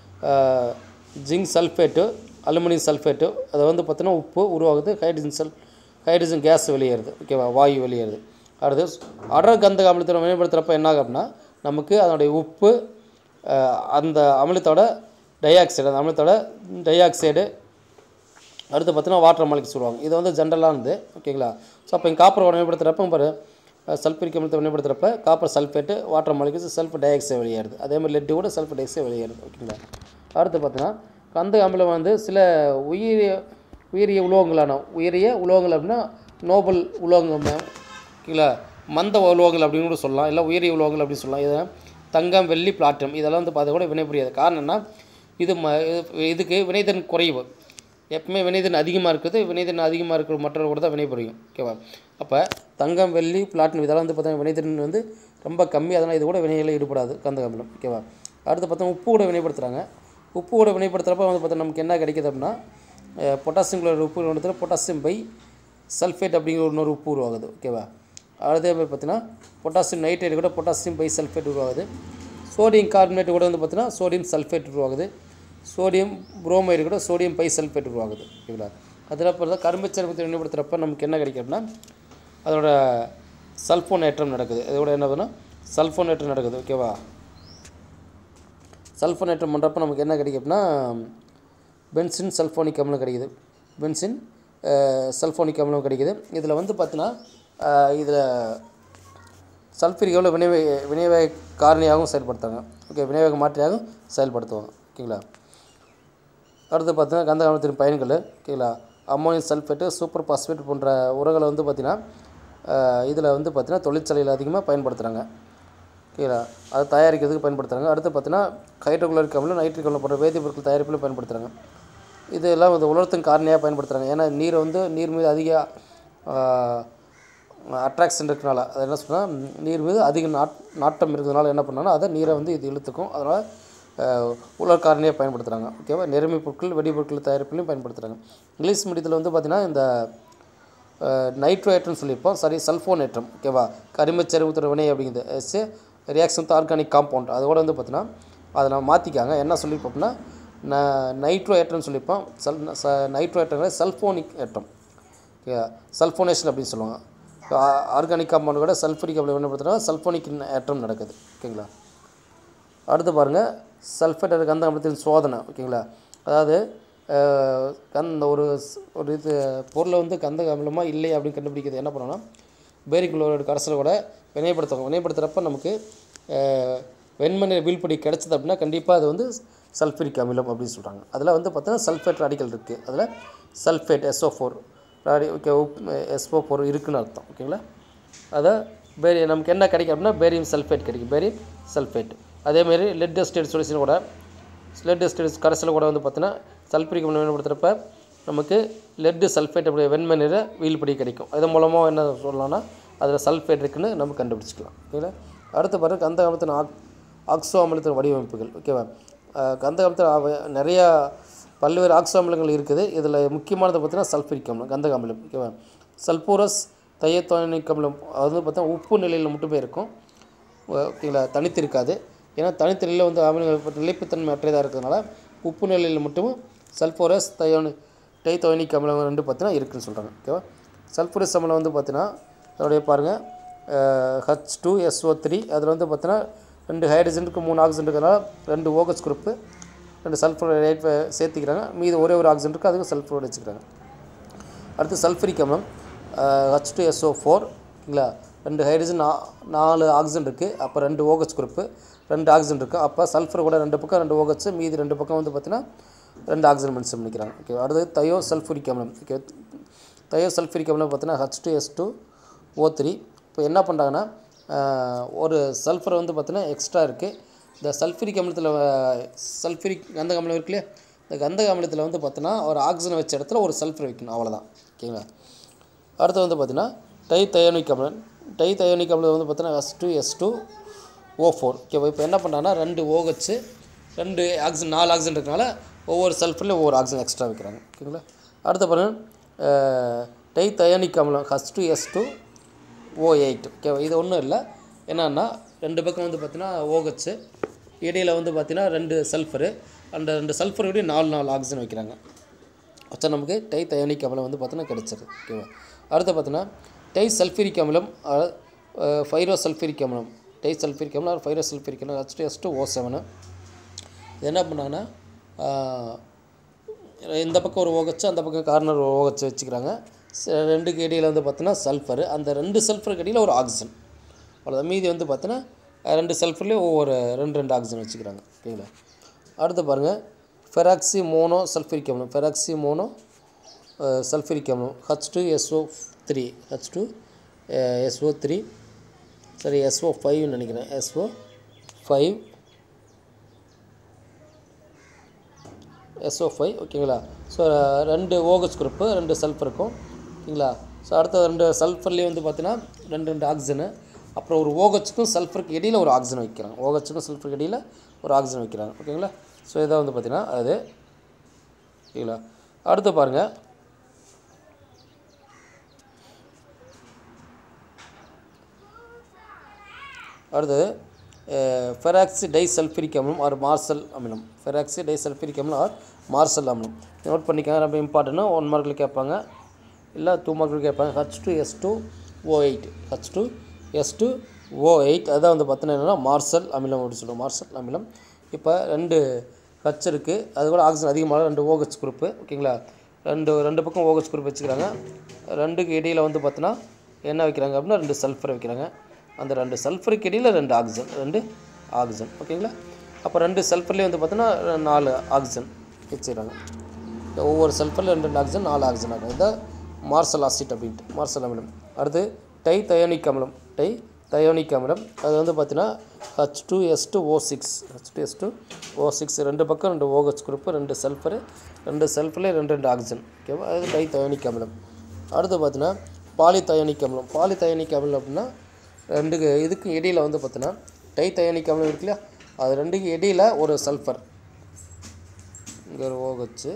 ஜிங்க் சல்ஃபேட்டு அலுமினியம் சல்ஃபேட்டு அதை வந்து பார்த்தீங்கன்னா உப்பு உருவாகுது ஹைட்ரஜன் சல் ஹைட்ரஜன் கேஸ் வெளியேறுது ஓகேவா வாயு வெளியேறுது அடுத்து அடர் கந்தக அமிலத்தை வினைப்படுத்துகிறப்ப என்ன ஆகும் அப்படின்னா நமக்கு அதனுடைய உப்பு அஹ், அந்த அமிலத்தோட டை ஆக்சைடு அந்த அமிலத்தோட டை ஆக்சைடு அடுத்து பார்த்தீங்கன்னா வாட்டர் மாலிக் சொல்லுவாங்க இது வந்து ஜென்ரலானது ஓகேங்களா ஸோ அப்போ இங்கே காப்பர் வினைப்படுத்துகிறப்ப பாரு சல்ஃபரிக் அமிலத்தை வினைப்படுத்துகிறப்ப copper sulphate water molecules sulphur dioxide வெளியேறுது அதே மாதிரி லெட்டு கூட சல்ஃபர் டை ஆக்சைடு வெளியேறுது ஓகேங்களா அடுத்து பார்த்தீங்கன்னா கந்தக அமிலம் வந்து சில உயிரிய உயிரிய உலோகங்களான உயரிய உலோகங்கள் அப்படின்னா நோபல் உலோகங்கள் ஓகேங்களா மந்த உலோகங்கள் அப்படின்னு கூட சொல்லலாம் இல்லை உயரிய உலோகங்கள் அப்படின்னு சொல்லலாம் இதை தங்கம் வெள்ளி பிளாட்டினம் இதெல்லாம் வந்து பார்த்து கூட வினைபுரியாது காரணம் என்ன இது ம இது- இதுக்கு வினைத்திறன் குறைவு எப்பவுமே வினைத்திறன் அதிகமாக இருக்குது வினைத்திறன் அதிகமாக இருக்கிற மற்றவர்கள் கூட தான் வினைபுரியும் ஓகேவா அப்போ தங்கம் வெள்ளி பிளாட்டினம் இதெல்லாம் வந்து பார்த்தீங்கன்னா வினைத்திறன் வந்து ரொம்ப கம்மி அதனால் இது கூட வினைகளில் ஈடுபடாது கந்தக அமிலம் ஓகேவா அடுத்து பார்த்தா உப்பு கூட வினைப்படுத்துகிறாங்க உப்பு கூட வினைப்படுத்துகிறப்ப வந்து பார்த்தா நமக்கு என்ன கிடைக்குது அப்படின்னா பொட்டாசியம் குளோரைடு உப்பு வினைப்படுத்துகிற பொட்டாசியம் பை சல்ஃபேட் அப்படிங்கிற இன்னொரு உப்பு உருவாகுது ஓகேவா அதே மாதிரி பார்த்தீங்கன்னா பொட்டாசியம் நைட்ரேட் கூட பொட்டாசியம் பை சல்ஃபேட் உருவாகுது சோடியம் கார்பனேட் கூட வந்து பார்த்தீங்கன்னா சோடியம் சல்ஃபேட் உருவாகுது சோடியம் புரோமைடு கூட சோடியம் பை சல்ஃபேட் உருவாகுது ஓகேங்களா அதில் பார்த்தா கரும்புச்சரபத்தை வினைப்படுத்துகிறப்ப நமக்கு என்ன கிடைக்கும் அப்படின்னா அதோட சல்ஃபோனேற்றம் நடக்குது இதோட என்ன பண்ணுன்னா சல்ஃபோனேற்றம் நடக்குது ஓகேவா சல்ஃபோனேற்றம் பண்ணுறப்ப நமக்கு என்ன கிடைக்கும் அப்படின்னா பென்சின் சல்ஃபோனிக் அமிலம் கிடைக்குது பென்சின் சல்ஃபோனிக் அமிலம் கிடைக்குது இதில் வந்து பார்த்தீங்கன்னா இதில் சல்ஃபரிக் அமிலம் வினைவே வினைவேக காரணியாகவும் செயல்படுத்துவாங்க ஓகே வினைவேக மாற்றியாகவும் செயல்படுத்துவாங்க ஓகேங்களா அடுத்து பார்த்தீங்கன்னா கந்த அமிலத்தின் பயன்கள் ஓகேங்களா அம்மோனியம் சல்ஃபேட்டு சூப்பர் பாஸ்பேட் போன்ற உரங்களை வந்து பார்த்திங்கன்னா இதில் வந்து பார்த்திங்கன்னா தொழிற்சாலையில் அதிகமாக பயன்படுத்துகிறாங்க ஓகேங்களா அது தயாரிக்கிறதுக்கு பயன்படுத்துகிறாங்க அடுத்து பார்த்தீங்கன்னா ஹைட்ரோகுளோரிக் அமிலம் நைட்ரிக் அமிலம் போன்ற வேதிப்பொருட்கள் தயாரிப்பில் பயன்படுத்துகிறாங்க இதெல்லாம் வந்து உலர்த்தும் காரணியாக பயன்படுத்துகிறாங்க ஏன்னா நீர் வந்து நீர் மீது அதிக அட்ராக்ஷன் இருக்கனால அது என்ன சொன்னால் நீர் மீது அதிக நாட் நாட்டம் இருக்கிறதுனால என்ன பண்ணாங்கன்னா அதை நீரை வந்து இது இழுத்துக்கும் அதனால் உலர் காரணியாக பயன்படுத்துகிறாங்க ஓகேவா நெருமை பொருட்கள் வெடிபொருட்கள் தயாரிப்பிலையும் பயன்படுத்துகிறாங்க இங்கிலீஷ் மீடியத்தில் வந்து பார்த்திங்கன்னா இந்த நைட்ரோஏற்றம்னு சொல்லியிருப்போம் சாரி சல்ஃபோனேற்றம் ஓகேவா கரிமச் செறிவுத்துற வினை அப்படிங்கிறது as reaction with organic compound அதோட வந்து பார்த்தீங்கன்னா அதை நம்ம மாற்றிக்காங்க என்ன சொல்லியிருப்போம் அப்படின்னா ந நைட்ரோ ஏற்றம்னு சொல்லியிருப்போம் சல் ச நைட்ரோ ஏற்றங்கிறது சல்ஃபோனிக் ஏற்றம் ஓகே சல்ஃபோனேஷன் அப்படின்னு சொல்லுவாங்க ஆர்கானிக் காம்பவுண்ட் கூட சல்ஃபரிக் அப்படி பயன்படுத்துகிறோம் சல்ஃபோனிக் ஏற்றம் நடக்குது ஓகேங்களா அடுத்து பாருங்கள் சல்ஃபேட் கந்த அமிலத்தின் சோதனை ஓகேங்களா அதாவது அஹ், கந்த ஒரு ஸ்- ஒரு இது பொருளை வந்து கந்த அமிலமாக இல்லை அப்படின்னு கண்டுபிடிக்கிறது என்ன பண்ணோம்னா பேரிக் குளோரைடு கரைசல் கூட வினைப்படுத்துவோம் வினைப்படுத்துகிறப்ப நமக்கு அஹ், வெண்மணி வீழ்படி கிடச்சிது அப்படின்னா கண்டிப்பாக அது வந்து சல்ஃபரிக் அமிலம் அப்படின்னு சொல்கிறாங்க அதில் வந்து பார்த்தீங்கன்னா சல்ஃபேட் ராடிக்கல் இருக்குது அதில் சல்ஃபேட் SO4 ஃபோர் ராடி ஓகே எஸ்ஓ ஃபோர் இருக்குன்னு அர்த்தம் ஓகேங்களா அதை பேரி நமக்கு என்ன கிடைக்கும் அப்படின்னா பேரியம் சல்ஃபேட் கிடைக்கும் பேரியம் சல்ஃபேட் அதேமாரி லெட் எஸ்டேட் சொல்யூஷன் கூட லெட் எஸ்டேட் கரைசல் கூட வந்து பார்த்தீங்கன்னா சல்ஃபரிக் அமிலம் பயன்படுத்துகிறப்ப நமக்கு லெட்டு சல்ஃபேட் அப்படி வெண்மை நிற வீழ்படி கிடைக்கும் இது மூலமாக என்ன சொல்லலாம்னா அதில் சல்ஃபேட் இருக்குன்னு நம்ம கண்டுபிடிச்சிக்கலாம் ஓகேங்களா அடுத்து பாருங்க கந்த அமிலத்தின் ஆக் ஆக்சோ அமிலத்தின் வடிவமைப்புகள் ஓகேவா அஹ் கந்த அமிலத்தில் அவ- நிறையா பல்வேறு ஆக்சோ அமிலங்கள் இருக்குது இதில் முக்கியமானது பார்த்தீங்கன்னா சல்ஃபரிக் அமிலம் கந்தக அமிலம் ஓகேவா சல்பூரஸ் தையத்தோனிக் அமிலம் அது வந்து பார்த்தீங்கன்னா உப்பு நிலையில் மட்டுமே இருக்கும் ஓகேங்களா தனித்து இருக்காது ஏன்னா தனித்த நிலையில் வந்து அமில நிலைப்புத்தன்மை அற்றதாக இருக்கிறதுனால உப்பு நிலையில் மட்டும் சல்ஃபோரஸ் தயோனி டைத்தோனிக் அமிலம் ரெண்டு பார்த்தீங்கன்னா இருக்குன்னு சொல்கிறாங்க ஓகேவா சல்ஃபூரஸ் அமிலம் வந்து பார்த்தீங்கன்னா அதோடைய பாருங்கள் ஹச் டூ எஸ்ஓ த்ரீ அதில் வந்து பார்த்தீங்கன்னா ரெண்டு ஹைட்ரஜனுக்கு மூணு ஆக்சிஜன் இருக்கிறதுனால ரெண்டு ஓகஸ் குரூப்பு ரெண்டு சல்ஃபர் சேர்த்துக்கிறாங்க மீது ஒரே ஒரு ஆக்சிஜன் இருக்குது அதுக்கு சல்ஃபர் வச்சுக்கிறாங்க அடுத்து சல்ஃபரிக் அமிலம் ஹச் டூ எஸ்ஓ ஃபோர் ஓகேங்களா ரெண்டு ஹைட்ரஜன் நா நாலு ஆக்சிஜன் இருக்குது அப்போ ரெண்டு ஓகஸ் குரூப்பு ரெண்டு ஆக்சிஜன் இருக்குது அப்போ சல்ஃபர் கூட ரெண்டு பக்கம் ரெண்டு ஓகஸ் மீதி ரெண்டு பக்கம் வந்து பார்த்தீங்கன்னா ரெண்டு ஆக்சிஜன் மென்ஷன் பண்ணிக்கிறாங்க ஓகே அடுத்து தயோ சல்ஃபரிக் அமிலம் ஓகே தயோ சல்ஃபரிக் அமிலம் பார்த்தீங்கன்னா H two S two O three இப்போ என்ன பண்ணுறாங்கன்னா ஆஹ், ஒரு சல்ஃபர் வந்து பார்த்தீங்கன்னா எக்ஸ்ட்ரா இருக்குது இந்த சல்ஃபரிக் அமிலத்தில் சல்ஃபரிக் கந்தக அமிலம் இருக்கு இல்லையா இந்த கந்தக அமிலத்தில் வந்து பார்த்தீங்கன்னா ஒரு ஆக்சிஜன் வச்ச இடத்துல ஒரு சல்ஃபர் வைக்கணும் அவ்வளோதான் ஓகேங்களா அடுத்து வந்து பார்த்தீங்கன்னா டை தயோனிக் அமிலம் டை தயோனிக் அமிலம் வந்து பார்த்தீங்கன்னா S two S two O four ஓகேவா இப்போ என்ன பண்ணுறாங்கன்னா ரெண்டு ஓஹெச் ரெண்டு ஆக்சிஜன் நாலு ஆக்சிஜன் இருக்கனால ஒவ்வொரு சல்ஃபர்லேயும் ஒவ்வொரு ஆக்சிஜன் எக்ஸ்ட்ரா வைக்கிறாங்க ஓகேங்களா அடுத்து பாருங்கள் டை தயோனிக் அமிலம் H two S two O eight ஓகேவா இது ஒன்றும் இல்லை என்னன்னா ரெண்டு பக்கம் வந்து பார்த்தீங்கன்னா ஓஹெச் இடையில வந்து பார்த்தீங்கன்னா ரெண்டு சல்ஃபரு அந்த ரெண்டு சல்ஃபர் விட நாலு நாலு ஆக்சிஜன் வைக்கிறாங்க வச்சா நமக்கு டை தயோனிக் அமிலம் வந்து பார்த்தீங்கன்னா கிடச்சிருது ஓகேவா அடுத்து பார்த்தீங்கன்னா டை சல்ஃபரிக் அமிலம் ஃபைரோ சல்ஃபரிக் அமிலம் டை சல்ஃபரிக் அமிலம் ஃபைரோ சல்ஃபரிக் அமிலம் H two S two O seven இது என்ன பண்ணாங்கன்னா ஆஹ், இந்த பக்கம் ஒரு ஓகச்சு அந்த பக்கம் கார்னர் ஒரு ஓகச்சு வச்சுக்கிறாங்க ச- ரெண்டுக்கு இடையில் வந்து பார்த்தீங்கன்னா சல்ஃபர் அந்த ரெண்டு சல்ஃபருக்கு இடையில் ஒரு ஆக்சிஜன் அவ்வளோதான் மீதி வந்து பார்த்தீங்கன்னா அஹ், ரெண்டு சல்ஃபர்லேயும் ஒவ்வொரு ரெண்டு ரெண்டு ஆக்சிஜன் வச்சுக்கிறாங்க ஓகேங்களா அடுத்து பாருங்கள் ஃபெராக்சி மோனோ சல்ஃபரிக் அமிலம் ஃபெராக்சி மோனோ சல்ஃபரிக் அமிலம் H two SO three H two SO three சரி எஸ்ஓ ஃபைவ்னு நினைக்கிறேன் எஸ்ஓ ஃபைவ் எஸ்ஓ ஃபைவ் ஓகேங்களா ஸோ ரெண்டு ஓகஸ் குரூப்பு ரெண்டு சல்ஃபர் இருக்கும் ஓகேங்களா ஸோ அடுத்த ரெண்டு சல்ஃபர்லேயே வந்து பார்த்தீங்கன்னா ரெண்டு ரெண்டு ஆக்சிஜனு அப்புறம் ஒரு ஓகச்சுக்கும் சல்ஃபருக்கு இடையில் ஒரு ஆக்சிஜன் வைக்கிறாங்க ஓகச்சுக்கும் சல்ஃபருக்கு இடையில் ஒரு ஆக்சிஜன் வைக்கிறாங்க ஓகேங்களா ஸோ இதான் வந்து பார்த்தீங்கன்னா அது ஓகேங்களா அடுத்து பாருங்கள் அடுத்தது ஃபெராக்சி டை சல்ஃபரிக் அமிலம் ஆர் மார்சல் அமிலம் ஃபெராக்சி டை சல்ஃபரிக் அமிலம் ஆர் மார்சல் அமிலம் நோட் பண்ணிக்கோங்க ரொம்ப இம்பார்ட்டன்ட் ஒன் மார்க்கில் கேட்பாங்க இல்லை டூ மார்க்கில் கேட்பாங்க H two S two O eight H two S two O eight அதான் வந்து பார்த்தீங்கன்னா என்னென்னா மார்சல் அமிலம் அப்படின்னு சொல்லுவோம் மார்சல் அமிலம் இப்போ ரெண்டு ஹச் இருக்குது அது கூட ஆக்சிஜன் அதிகமாக ரெண்டு ஓஹெச் குரூப்பு ஓகேங்களா ரெண்டு ரெண்டு பக்கம் ஓஹெச் குரூப் வச்சுக்கிறாங்க ரெண்டுக்கு இடையில் வந்து பார்த்தீங்கன்னா என்ன வைக்கிறாங்க அப்படின்னா ரெண்டு சல்ஃபர் வைக்கிறாங்க அந்த ரெண்டு சல்ஃபருக்கு இடையில் ரெண்டு ஆக்சிஜன் ரெண்டு ஆக்சிஜன் ஓகேங்களா அப்போ ரெண்டு சல்ஃபர்லேயே வந்து பார்த்தீங்கன்னா நாலு ஆக்சிஜன் வச்சுக்கிறாங்க இந்த ஒவ்வொரு சல்ஃபரில் ரெண்டு ரெண்டு ஆக்சிஜன் நாலு ஆக்சிஜன் ஆகும் இதான் மார்சல் ஆசிட் அப்படின்ட்டு மார்சல் அமிலம் அடுத்து டை தயோனிக் அமிலம் டை தயோனிக் அமிலம் அது வந்து பார்த்தீங்கன்னா H two S two O six H two S two O six ரெண்டு பக்கம் ரெண்டு ஓஹெச் குரூப்பு ரெண்டு சல்ஃபரு ரெண்டு சல்ஃபர்லேயே ரெண்டு ரெண்டு ஆக்சிஜன் ஓகேவா அது டை தயோனிக் அமிலம் அடுத்து பார்த்தீங்கன்னா பாலிதயோனிக் அமிலம் பாலிதயோனிக் அமிலம் அப்படின்னா ரெண்டுக்கு இதுக்கு இடையில் வந்து பார்த்தீங்கன்னா டை தயோனிக் அமிலம் இருக்கு இல்லையா அது ரெண்டுக்கு இடையில் ஒரு சல்ஃபர் இங்கே ஒரு ஓகச்சு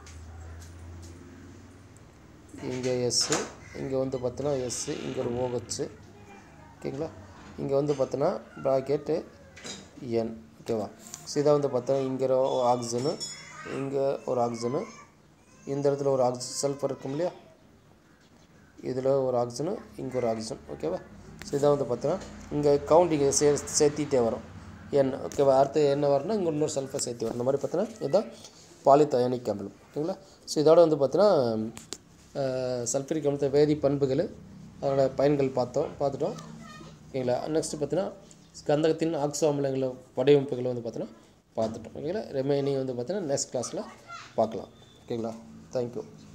இங்கே எஸ்ஸு இங்கே வந்து பார்த்தீங்கன்னா எஸ்ஸு இங்கே ஒரு ஓகச்சு ஓகேங்களா இங்கே வந்து பார்த்தீங்கன்னா ப்ராக்கெட்டு என் ஓகேவா ஸோ இதை வந்து பார்த்தோன்னா இங்கே ஒரு ஆக்சிஜனு இங்கே ஒரு ஆக்சிஜனு இந்த இடத்துல ஒரு ஆக்சி சல்ஃபர் இருக்கும் இல்லையா இதில் ஒரு ஆக்சிஜனு இங்கே ஒரு ஆக்சிஜன் ஓகேவா ஸோ இதான் வந்து பார்த்தீங்கன்னா இங்கே கவுண்டிங் சே சேர்த்திட்டே வரும் என் ஓகேவா அடுத்து என்ன வரும்னா இங்கே இன்னொரு சல்ஃபர் சேர்த்து வரும் இந்த மாதிரி பார்த்தீங்கன்னா இதுதான் பாலித்தயனிக் அமிலம் ஓகேங்களா ஸோ இதோட வந்து பார்த்தீங்கன்னா சல்ஃபரிக் அமிலத்தை வேதி பண்புகள் அதோட பயன்கள் பார்த்தோம் பார்த்துட்டோம் ஓகேங்களா நெக்ஸ்ட்டு பார்த்தீங்கன்னா கந்தகத்தின் ஆக்சோ அமிலங்கள வடிவமைப்புகளை வந்து பார்த்தீங்கன்னா பார்த்துட்டோம் ஓகேங்களா ரிமைனிங் வந்து பார்த்தீங்கன்னா நெக்ஸ்ட் கிளாஸில் பார்க்கலாம் ஓகேங்களா தேங்க்யூ